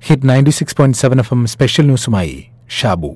hit ninety six point seven F M special ന്യൂസുമായി ഷാബു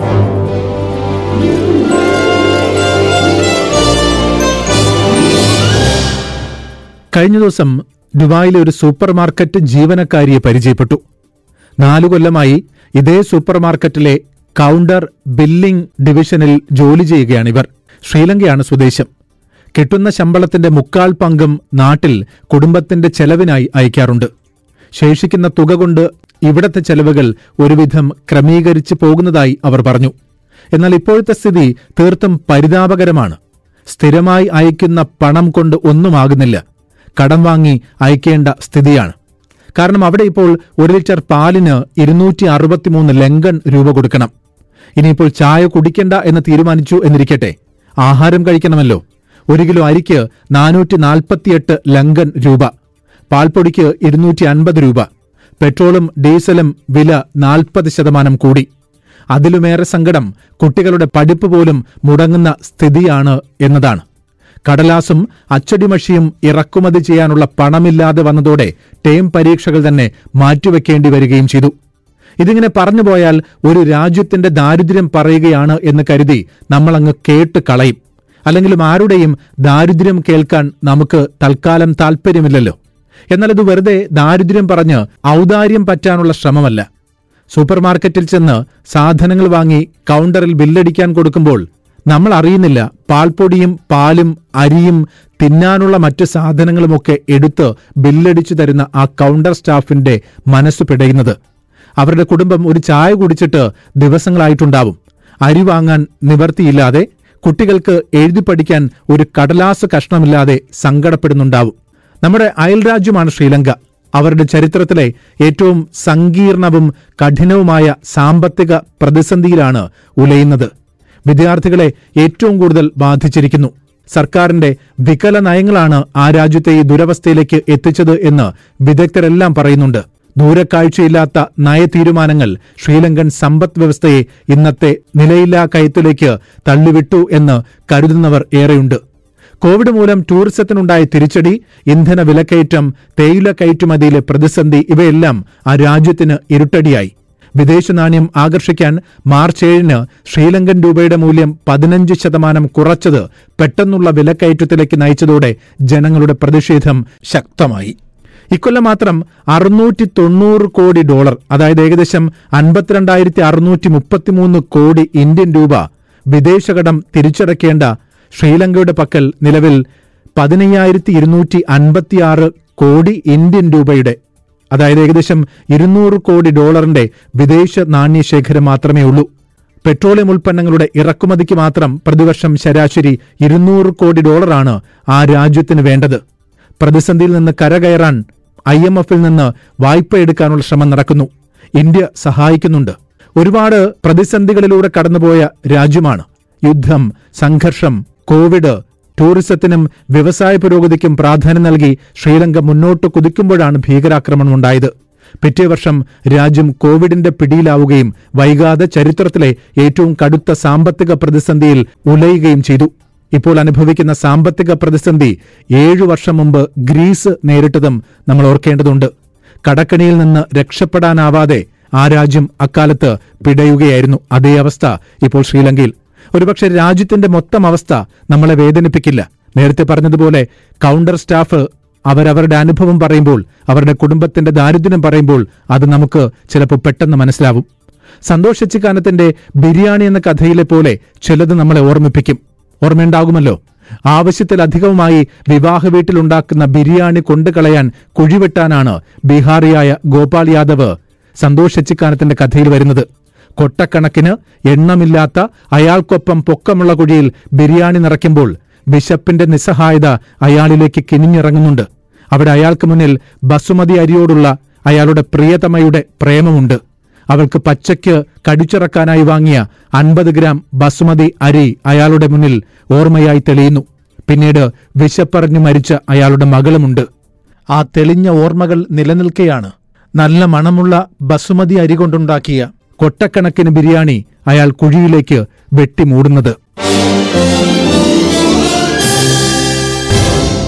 കഴിഞ്ഞ ദിവസം ദുബായിലെ ഒരു സൂപ്പർ മാർക്കറ്റ് ജീവനക്കാരിയെ പരിചയപ്പെട്ടു നാലു കൊല്ലമായി ഇതേ സൂപ്പർ മാർക്കറ്റിലെ കൗണ്ടർ ബില്ലിംഗ് ഡിവിഷനിൽ ജോലി ചെയ്യുകയാണിവർ ശ്രീലങ്കയാണ് സ്വദേശം കിട്ടുന്ന ശമ്പളത്തിന്റെ മുക്കാൽ പങ്കും നാട്ടിൽ കുടുംബത്തിന്റെ ചെലവിനായി അയക്കാറുണ്ട് ശേഷിക്കുന്ന തുക കൊണ്ട് ഇവിടത്തെ ചെലവുകൾ ഒരുവിധം ക്രമീകരിച്ചു പോകുന്നതായി അവർ പറഞ്ഞു എന്നാൽ ഇപ്പോഴത്തെ സ്ഥിതി തീർത്തും പരിതാപകരമാണ് സ്ഥിരമായി അയക്കുന്ന പണം കൊണ്ട് ഒന്നുമാകുന്നില്ല കടം വാങ്ങി അയക്കേണ്ട സ്ഥിതിയാണ് കാരണം അവിടെ ഇപ്പോൾ ഒരു ലിറ്റർ പാലിന് ഇരുന്നൂറ്റി അറുപത്തിമൂന്ന് ലങ്കൻ രൂപ കൊടുക്കണം ഇനിയിപ്പോൾ ചായ കുടിക്കണ്ട എന്ന് തീരുമാനിച്ചു എന്നിരിക്കട്ടെ ആഹാരം കഴിക്കണമല്ലോ ഒരു കിലോ അരിക്ക് നാനൂറ്റി നാൽപ്പത്തിയെട്ട് ലങ്കൻ രൂപ പാൽപ്പൊടിക്ക് ഇരുന്നൂറ്റി അൻപത് രൂപ പെട്രോളും ഡീസലും വില നാൽപ്പത് ശതമാനം കൂടി അതിലുമേറെ സങ്കടം കുട്ടികളുടെ പഠിപ്പ് പോലും മുടങ്ങുന്ന സ്ഥിതിയാണ് എന്നതാണ് കടലാസും അച്ചടിമഷിയും ഇറക്കുമതി ചെയ്യാനുള്ള പണമില്ലാതെ വന്നതോടെ ടേം പരീക്ഷകൾ തന്നെ മാറ്റിവെക്കേണ്ടി വരികയും ചെയ്തു ഇതിങ്ങനെ പറഞ്ഞു പോയാൽ ഒരു രാജ്യത്തിന്റെ ദാരിദ്ര്യം പറയുകയാണ് എന്ന് കരുതി നമ്മളങ്ങ് കേട്ട് കളയും അല്ലെങ്കിലും ആരുടെയും ദാരിദ്ര്യം കേൾക്കാൻ നമുക്ക് തൽക്കാലം താൽപ്പര്യമില്ലല്ലോ എന്നാൽ ഇത് വെറുതെ ദാരിദ്ര്യം പറഞ്ഞ് ഔദാര്യം പറ്റാനുള്ള ശ്രമമല്ല സൂപ്പർമാർക്കറ്റിൽ ചെന്ന് സാധനങ്ങൾ വാങ്ങി കൗണ്ടറിൽ ബില്ലടിക്കാൻ കൊടുക്കുമ്പോൾ നമ്മൾ അറിയുന്നില്ല പാൽപ്പൊടിയും പാലും അരിയും തിന്നാനുള്ള മറ്റ് സാധനങ്ങളുമൊക്കെ എടുത്ത് ബില്ലടിച്ചു തരുന്ന ആ കൗണ്ടർ സ്റ്റാഫിന്റെ മനസ്സ് പിടയുന്നത് അവരുടെ കുടുംബം ഒരു ചായ കുടിച്ചിട്ട് ദിവസങ്ങളായിട്ടുണ്ടാവും അരി വാങ്ങാൻ നിവർത്തിയില്ലാതെ കുട്ടികൾക്ക് എഴുതി പഠിക്കാൻ ഒരു കടലാസ് കഷ്ണമില്ലാതെ സങ്കടപ്പെടുന്നുണ്ടാവും നമ്മുടെ അയൽരാജ്യമാണ് ശ്രീലങ്ക അവരുടെ ചരിത്രത്തിലെ ഏറ്റവും സങ്കീർണവും കഠിനവുമായ സാമ്പത്തിക പ്രതിസന്ധിയിലാണ് ഉലയുന്നത് വിദ്യാർത്ഥികളെ ഏറ്റവും കൂടുതൽ ബാധിച്ചിരിക്കുന്നു സർക്കാരിന്റെ വികല നയങ്ങളാണ് ആ രാജ്യത്തെ ഈ ദുരവസ്ഥയിലേക്ക് എത്തിച്ചത് എന്ന് വിദഗ്ധരെല്ലാം പറയുന്നുണ്ട് ദൂരക്കാഴ്ചയില്ലാത്ത നയതീരുമാനങ്ങൾ ശ്രീലങ്കൻ സമ്പദ് വ്യവസ്ഥയെ ഇന്നത്തെ നിലയില്ലാ കയത്തിലേക്ക് തള്ളിവിട്ടു എന്ന് കരുതുന്നവർ ഏറെയുണ്ട് കോവിഡ് മൂലം ടൂറിസത്തിനുണ്ടായ തിരിച്ചടി ഇന്ധന വിലക്കയറ്റം തേയില കയറ്റുമതിയിലെ പ്രതിസന്ധി ഇവയെല്ലാം ആ രാജ്യത്തിന് ഇരുട്ടടിയായി വിദേശ നാണ്യം ആകർഷിക്കാൻ മാർച്ച് ഏഴിന് ശ്രീലങ്കൻ രൂപയുടെ മൂല്യം പതിനഞ്ച് ശതമാനം കുറച്ചത് പെട്ടെന്നുള്ള വിലക്കയറ്റത്തിലേക്ക് നയിച്ചതോടെ ജനങ്ങളുടെ പ്രതിഷേധം ശക്തമായി ഇക്കൊല്ലം മാത്രം അറുന്നൂറ്റി തൊണ്ണൂറ് കോടി ഡോളർ അതായത് ഏകദേശം അൻപത്തിരണ്ടായിരത്തി അറുന്നൂറ്റി മുപ്പത്തിമൂന്ന് കോടി ഇന്ത്യൻ രൂപ വിദേശകടം തിരിച്ചടക്കേണ്ട ശ്രീലങ്കയുടെ പക്കൽ നിലവിൽ പതിനയ്യായിരത്തി ഇരുന്നൂറ്റി അൻപത്തിയാറ് കോടി ഇന്ത്യൻ രൂപയുടെ അതായത് ഏകദേശം ഇരുന്നൂറ് കോടി ഡോളറിന്റെ വിദേശ നാണ്യശേഖരം മാത്രമേ ഉള്ളൂ പെട്രോളിയം ഉൽപ്പന്നങ്ങളുടെ ഇറക്കുമതിക്ക് മാത്രം പ്രതിവർഷം ശരാശരി ഇരുന്നൂറ് കോടി ഡോളറാണ് ആ രാജ്യത്തിന് വേണ്ടത് പ്രതിസന്ധിയിൽ നിന്ന് കരകയറാൻ ഐ എം എഫിൽ നിന്ന് വായ്പ എടുക്കാനുള്ള ശ്രമം നടക്കുന്നു ഇന്ത്യ സഹായിക്കുന്നുണ്ട് ഒരുപാട് പ്രതിസന്ധികളിലൂടെ കടന്നുപോയ രാജ്യമാണ് യുദ്ധം സംഘർഷം കോവിഡ് ടൂറിസത്തിനും വ്യവസായ പുരോഗതിക്കും പ്രാധാന്യം നൽകി ശ്രീലങ്ക മുന്നോട്ട് കുതിക്കുമ്പോഴാണ് ഭീകരാക്രമണം ഉണ്ടായത് പിറ്റേ വർഷം രാജ്യം കോവിഡിന്റെ പിടിയിലാവുകയും വൈകാതെ ചരിത്രത്തിലെ ഏറ്റവും കടുത്ത സാമ്പത്തിക പ്രതിസന്ധിയിൽ ഉലയുകയും ചെയ്തു ഇപ്പോൾ അനുഭവിക്കുന്ന സാമ്പത്തിക പ്രതിസന്ധി ഏഴു വർഷം മുമ്പ് ഗ്രീസ് നേരിട്ടതും നമ്മൾ ഓർക്കേണ്ടതുണ്ട് കടക്കണിയിൽ നിന്ന് രക്ഷപ്പെടാനാവാതെ ആ രാജ്യം അക്കാലത്ത് പിടയുകയായിരുന്നു അതേ അവസ്ഥ ഇപ്പോൾ ശ്രീലങ്കയിൽ ഒരുപക്ഷെ രാജ്യത്തിന്റെ മൊത്തം അവസ്ഥ നമ്മളെ വേദനിപ്പിക്കില്ല നേരത്തെ പറഞ്ഞതുപോലെ കൗണ്ടർ സ്റ്റാഫ് അവരവരുടെ അനുഭവം പറയുമ്പോൾ അവരുടെ കുടുംബത്തിന്റെ ദാരിദ്ര്യം പറയുമ്പോൾ അത് നമുക്ക് ചിലപ്പോൾ പെട്ടെന്ന് മനസ്സിലാവും സന്തോഷ് ചിക്കാനത്തിന്റെ ബിരിയാണി എന്ന കഥയിലെ പോലെ ചിലത് നമ്മളെ ഓർമ്മിപ്പിക്കും ഓർമ്മയുണ്ടാകുമല്ലോ ആവശ്യത്തിലധികവുമായി വിവാഹ വീട്ടിലുണ്ടാക്കുന്ന ബിരിയാണി കൊണ്ടുകളയാൻ കുഴിവെട്ടാനാണ് ബീഹാറിയായ ഗോപാൽ യാദവ് സന്തോഷ് ചിക്കാനത്തിന്റെ കഥയിൽ വരുന്നത് കൊട്ടക്കണക്കിന് എണ്ണമില്ലാത്ത അയാൾക്കൊപ്പം പൊക്കമുള്ള കുഴിയിൽ ബിരിയാണി നിറയ്ക്കുമ്പോൾ ബിഷപ്പിന്റെ നിസ്സഹായത അയാളിലേക്ക് കിനിഞ്ഞിറങ്ങുന്നുണ്ട് അവിടെ അയാൾക്ക് മുന്നിൽ ബസുമതി അരിയോടുള്ള അയാളുടെ പ്രിയതമയുടെ പ്രേമമുണ്ട് അവൾക്ക് പച്ചയ്ക്ക് കടിച്ചിറക്കാനായി വാങ്ങിയ അൻപത് ഗ്രാം ബസുമതി അരി അയാളുടെ മുന്നിൽ ഓർമ്മയായി തെളിയുന്നു പിന്നീട് വിശപ്പറിഞ്ഞു മരിച്ച അയാളുടെ മകളുമുണ്ട് ആ തെളിഞ്ഞ ഓർമ്മകൾ നിലനിൽക്കെയാണ് നല്ല മണമുള്ള ബസുമതി അരി കൊണ്ടുണ്ടാക്കിയ കൊട്ടക്കണക്കിന് ബിരിയാണി അയാൾ കുഴിയിലേക്ക് വെട്ടിമൂടുന്നത്